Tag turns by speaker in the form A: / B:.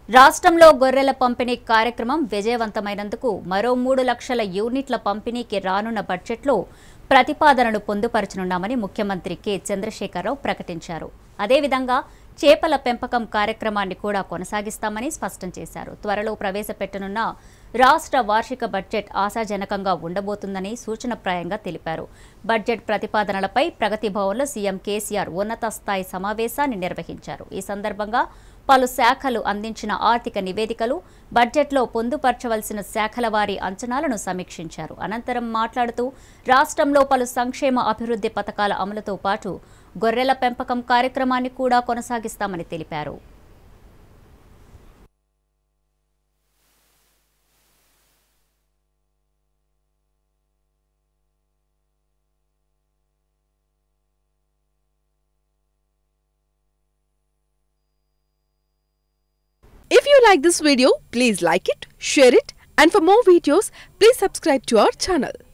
A: రాష్ట్రంలో గొర్రెల పంపిణీ కార్యక్రమం విజయవంతమైనందుకు మరో మూడు లక్షల యూనిట్ల పంపిణీకి రానున్న బడ్జెట్లో ప్రతిపాదనలు పొందుపరచనున్నామని ముఖ్యమంత్రి కె చంద్రశేఖరరావు ప్రకటించారు అదేవిధంగా చేపల పెంపకం కార్యక్రమాన్ని కూడా కొనసాగిస్తామని స్పష్టం చేశారు త్వరలో ప్రవేశపెట్టనున్న రాష్ట్ర వార్షిక బడ్జెట్ ఆశాజనకంగా ఉండబోతుందని సూచనప్రాయంగా తెలిపారు బడ్జెట్ ప్రతిపాదనలపై ప్రగతి భవన్లో సీఎం కేసీఆర్ ఉన్నత స్థాయి సమావేశాన్ని నిర్వహించారు ఈ సందర్భంగా పలు శాఖలు అందించిన ఆర్థిక నివేదికలు బడ్జెట్లో పొందుపరచవలసిన శాఖల వారి అంచనాలను సమీక్షించారు అనంతరం మాట్లాడుతూ రాష్ట్రంలో పలు సంక్షేమ అభివృద్ధి పథకాల అమలుతో పాటు గొర్రెల పెంపకం కార్యక్రమాన్ని కూడా కొనసాగిస్తామని తెలిపారు
B: If you like this video, please like it, share it, and for more videos, please subscribe to our channel.